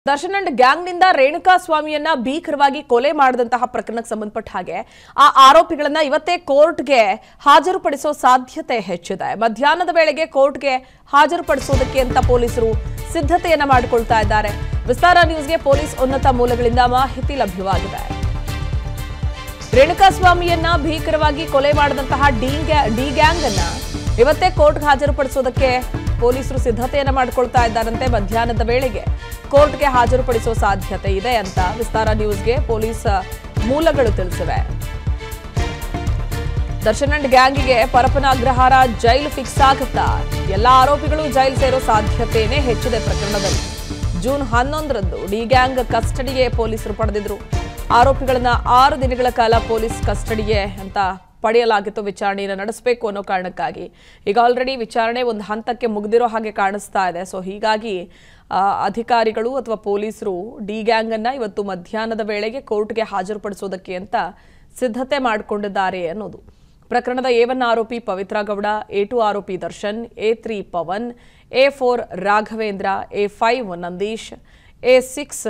Darshan and ಗ್ಯಾಂಗ್ನಿಂದ ರೇಣುಕಾ ಸ್ವಾಮಿಯನ್ನ ಭೀಕರವಾಗಿ ಕೊಲೆ ಮಾಡಿದಂತಹ ಪ್ರಕರಣಕ್ಕೆ ಸಂಬಂಧಪಟ್ಟ ಹಾಗೆ ಆ ಆರೋಪಿಗಳನ್ನ ಇವತ್ತೇ ಕೋರ್ಟ್ಗೆ ಹಾಜರುಪಡಿಸೋ ಸಾಧ್ಯತೆ ಹೆಚ್ಚಿದೆ ಮಧ್ಯಾಹ್ನದ ವೇಳೆಗೆ ಕೋರ್ಟ್ಗೆ ಹಾಜರುಪಡಿಸೋದಕ್ಕೆ ಅಂತ ಪೊಲೀಸರು ಸಿದ್ಧತೆಯನ್ನ ಮಾಡಿಕೊಳ್ತಾ ಇದ್ದಾರೆ ವಿಸ್ತಾರ ನ್ಯೂಸ್ಗೆ ಪೊಲೀಸ್ ಉನ್ನತ ಮೂಲಗಳಿಂದ ಮಾಹಿತಿ ಲಭ್ಯವಾಗಿದೆ ರೇಣುಕಾ ಸ್ವಾಮಿಯನ್ನ ಭೀಕರವಾಗಿ ಕೊಲೆ ಮಾಡಿದಂತಹ ಡಿ ಗ್ಯಾ- ಡಿ ಗ್ಯಾಂಗ್ ಅನ್ನ ಇವತ್ತೇ ಕೋರ್ಟ್ಗೆ ಹಾಜರುಪಡಿಸೋದಕ್ಕೆ ಪೊಲೀಸರು ಸಿದ್ಧತೆಯನ್ನ ಮಾಡಿಕೊಳ್ತಾ ಇದ್ದಾರಂತೆ ಮಧ್ಯಾಹ್ನದ ವೇಳೆಗೆ ಕೋರ್ಟ್ಗೆ ಹಾಜರುಪಡಿಸೋ ಸಾಧ್ಯತೆ ಇದೆ ಅಂತ ವಿಸ್ತಾರ ನ್ಯೂಸ್ಗೆ ಪೊಲೀಸ್ ಮೂಲಗಳು ತಿಳಿಸಿವೆ ದರ್ಶನ್ ಅಂಡ್ ಗ್ಯಾಂಗಿಗೆ ಪರಪನ ಅಗ್ರಹಾರ ಜೈಲು ಫಿಕ್ಸ್ ಆಗುತ್ತಾ ಎಲ್ಲ ಆರೋಪಿಗಳು ಜೈಲು ಸೇರೋ ಸಾಧ್ಯತೆಯೇ ಹೆಚ್ಚಿದೆ ಪ್ರಕರಣದಲ್ಲಿ ಜೂನ್ ಹನ್ನೊಂದರಂದು ಡಿ ಗ್ಯಾಂಗ್ ಕಸ್ಟಡಿಗೆ ಪೊಲೀಸರು ಪಡೆದಿದ್ರು ಆರೋಪಿಗಳನ್ನ ಆರು ದಿನಗಳ ಕಾಲ ಪೊಲೀಸ್ ಕಸ್ಟಡಿಗೆ ಅಂತ ಪಡೆಯಲಾಗಿತ್ತು ವಿಚಾರಣೆಯನ್ನು ನಡೆಸಬೇಕು ಅನ್ನೋ ಕಾರಣಕ್ಕಾಗಿ ಈಗ ಆಲ್ರೆಡಿ ವಿಚಾರಣೆ ಒಂದು ಹಂತಕ್ಕೆ ಮುಗ್ದಿರೋ ಹಾಗೆ ಕಾಣಿಸ್ತಾ ಇದೆ ಸೊ ಹೀಗಾಗಿ ಆ, ಅಧಿಕಾರಿಗಳು ಅಥವಾ ಪೊಲೀಸರು ಡಿ ಗ್ಯಾಂಗ್ ಅನ್ನ ಇವತ್ತು ಮಧ್ಯಾಹ್ನದ ವೇಳೆಗೆ ಕೋರ್ಟ್ಗೆ ಹಾಜರುಪಡಿಸೋದಕ್ಕೆ ಅಂತ ಸಿದ್ಧತೆ ಮಾಡಿಕೊಂಡಿದ್ದಾರೆ ಅನ್ನೋದು ಪ್ರಕರಣದ ಎ ಒನ್ ಆರೋಪಿ ಪವಿತ್ರ ಗೌಡ ಎ ಟು ಆರೋಪಿ Darshan A three Pavan A four Raghavendra A five Nandish A six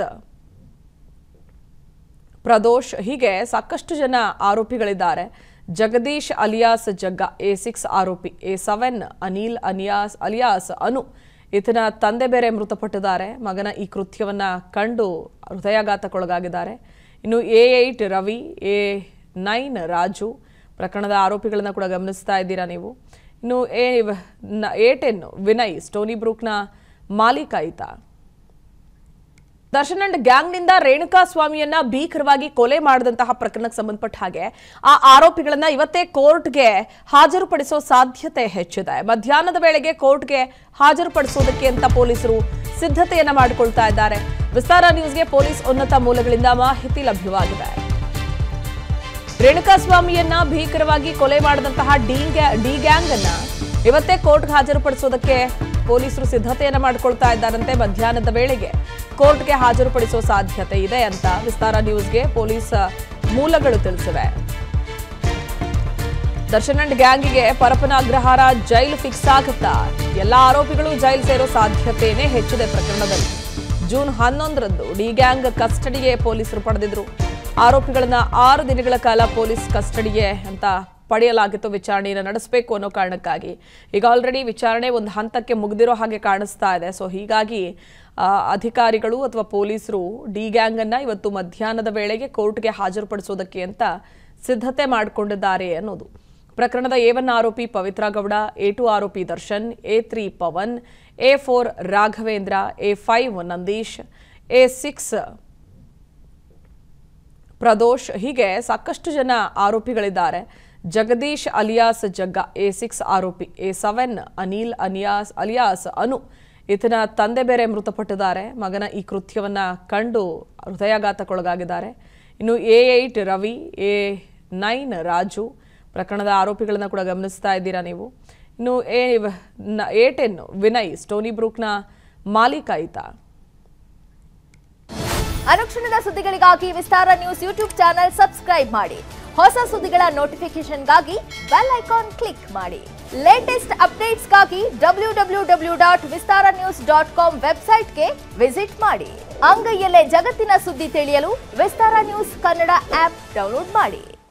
Pradosh ಹೀಗೆ ಸಾಕಷ್ಟು ಜನ ಆರೋಪಿಗಳಿದ್ದಾರೆ Jagadish alias Jagga A six ಆರೋಪಿ ಎ ಸೆವೆನ್ ಅನಿಲ್ ಅನಿಯಾಸ್ ಅಲಿಯಾಸ್ ಅನು ಈತನ ತಂದೆ ಬೇರೆ ಮೃತಪಟ್ಟಿದ್ದಾರೆ ಮಗನ ಈ ಕೃತ್ಯವನ್ನ ಕಂಡು ಹೃದಯಾಘಾತಕ್ಕೊಳಗಾಗಿದ್ದಾರೆ ಇನ್ನು A eight Ravi A nine Raju ಪ್ರಕರಣದ ಆರೋಪಿಗಳನ್ನ ಕೂಡ ಗಮನಿಸ್ತಾ ಇದ್ದೀರಾ ನೀವು ಇನ್ನು A A ten Vinay Stoney ಬ್ರೂಕ್ನ ಮಾಲೀಕ ಈತ ದರ್ಶನ್ ಅಂಡ್ ಗ್ಯಾಂಗ್ನಿಂದ ರೇಣುಕಾ ಸ್ವಾಮಿಯನ್ನ ಭೀಕರವಾಗಿ ಕೊಲೆ ಮಾಡಿದಂತಹ ಪ್ರಕರಣಕ್ಕೆ ಸಂಬಂಧಪಟ್ಟ ಹಾಗೆ ಆ ಆರೋಪಿಗಳನ್ನ ಇವತ್ತೇ ಕೋರ್ಟ್ಗೆ ಹಾಜರುಪಡಿಸೋ ಸಾಧ್ಯತೆ ಹೆಚ್ಚಿದೆ ಮಧ್ಯಾಹ್ನದ ವೇಳೆಗೆ ಕೋರ್ಟ್ಗೆ ಹಾಜರುಪಡಿಸೋದಕ್ಕೆ ಅಂತ ಪೊಲೀಸರು ಸಿದ್ಧತೆಯನ್ನ ಮಾಡಿಕೊಳ್ತಾ ಇದ್ದಾರೆ ವಿಸ್ತಾರ ನ್ಯೂಸ್ಗೆ ಪೊಲೀಸ್ ಉನ್ನತ ಮೂಲಗಳಿಂದ ಮಾಹಿತಿ ಲಭ್ಯವಾಗಿದೆ ರೇಣುಕಾ ಸ್ವಾಮಿಯನ್ನ ಭೀಕರವಾಗಿ ಕೊಲೆ ಮಾಡಿದಂತಹ ಡಿ ಗ್ಯಾ- ಡಿ ಗ್ಯಾಂಗ್ ಅನ್ನ ಇವತ್ತೇ ಕೋರ್ಟ್ಗೆ ಹಾಜರುಪಡಿಸೋದಕ್ಕೆ ಪೊಲೀಸರು ಸಿದ್ಧತೆಯನ್ನ ಮಾಡಿಕೊಳ್ತಾ ಇದ್ದಾರಂತೆ ಮಧ್ಯಾಹ್ನದ ವೇಳೆಗೆ ಕೋರ್ಟ್ಗೆ ಹಾಜರುಪಡಿಸೋ ಸಾಧ್ಯತೆ ಇದೆ ಅಂತ ವಿಸ್ತಾರ ನ್ಯೂಸ್ಗೆ ಪೊಲೀಸ್ ಮೂಲಗಳು ತಿಳಿಸಿವೆ ದರ್ಶನ್ ಅಂಡ್ ಗ್ಯಾಂಗಿಗೆ ಪರಪನ ಅಗ್ರಹಾರ ಜೈಲು ಫಿಕ್ಸ್ ಆಗುತ್ತಾ ಎಲ್ಲ ಆರೋಪಿಗಳು ಜೈಲು ಸೇರೋ ಸಾಧ್ಯತೆಯೇ ಹೆಚ್ಚಿದೆ ಪ್ರಕರಣದಲ್ಲಿ ಜೂನ್ ಹನ್ನೊಂದರಂದು ಡಿ ಗ್ಯಾಂಗ್ ಕಸ್ಟಡಿಗೆ ಪೊಲೀಸರು ಪಡೆದಿದ್ರು ಆರೋಪಿಗಳನ್ನ ಆರು ದಿನಗಳ ಕಾಲ ಪೊಲೀಸ್ ಕಸ್ಟಡಿಗೆ ಅಂತ ಪಡೆಯಲಾಗಿತ್ತು ವಿಚಾರಣೆಯನ್ನು ನಡೆಸಬೇಕು ಅನ್ನೋ ಕಾರಣಕ್ಕಾಗಿ ಈಗ ಆಲ್ರೆಡಿ ವಿಚಾರಣೆ ಒಂದು ಹಂತಕ್ಕೆ ಮುಗ್ದಿರೋ ಹಾಗೆ ಕಾಣಿಸ್ತಾ ಇದೆ ಸೊ ಹೀಗಾಗಿ ಆ, ಅಧಿಕಾರಿಗಳು ಅಥವಾ ಪೊಲೀಸರು ಡಿ ಗ್ಯಾಂಗ್ ಅನ್ನ ಇವತ್ತು ಮಧ್ಯಾಹ್ನದ ವೇಳೆಗೆ ಕೋರ್ಟ್ಗೆ ಹಾಜರುಪಡಿಸೋದಕ್ಕೆ ಅಂತ ಸಿದ್ಧತೆ ಮಾಡಿಕೊಂಡಿದ್ದಾರೆ ಅನ್ನೋದು ಪ್ರಕರಣದ ಎ ಒನ್ ಆರೋಪಿ ಪವಿತ್ರ ಗೌಡ ಎ ಟು ಆರೋಪಿ Darshan A three Pavan A four Raghavendra A five Nandish A six Pradosh ಹೀಗೆ ಸಾಕಷ್ಟು ಜನ ಆರೋಪಿಗಳಿದ್ದಾರೆ Jagadish alias Jagga A six ಆರೋಪಿ ಎ ಸೆವೆನ್ ಅನಿಲ್ ಅನಿಯಾಸ್ ಅಲಿಯಾಸ್ ಅನು ಈತನ ತಂದೆ ಬೇರೆ ಮೃತಪಟ್ಟಿದ್ದಾರೆ ಮಗನ ಈ ಕೃತ್ಯವನ್ನ ಕಂಡು ಹೃದಯಾಘಾತಕ್ಕೊಳಗಾಗಿದ್ದಾರೆ ಇನ್ನು A eight Ravi A nine Raju ಪ್ರಕರಣದ ಆರೋಪಿಗಳನ್ನ ಕೂಡ ಗಮನಿಸ್ತಾ ಇದ್ದೀರಾ ನೀವು ಇನ್ನು A A ten Vinay Stoney ಬ್ರೂಕ್ನ ಮಾಲೀಕ ಈತ ಅನುಕ್ಷಣದ ಸುದ್ದಿಗಳಿಗಾಗಿ Vistara news YouTube channel subscribe ಮಾಡಿ ಹೊಸ ಸುದ್ದಿಗಳ ನೋಟಿಫಿಕೇಶನ್ಗಾಗಿ ಬೆಲ್ ಐಕಾನ್ ಕ್ಲಿಕ್ ಮಾಡಿ ಲೇಟೆಸ್ಟ್ ಅಪ್ಡೇಟ್ಸ್ಗಾಗಿ W W W dot Vistara news dot com ವೆಬ್ಸೈಟ್ಗೆ ವಿಸಿಟ್ ಮಾಡಿ ಅಂಗೈಯಲ್ಲೇ ಜಗತ್ತಿನ ಸುದ್ದಿ ತಿಳಿಯಲು Vistara news Kannada app download ಮಾಡಿ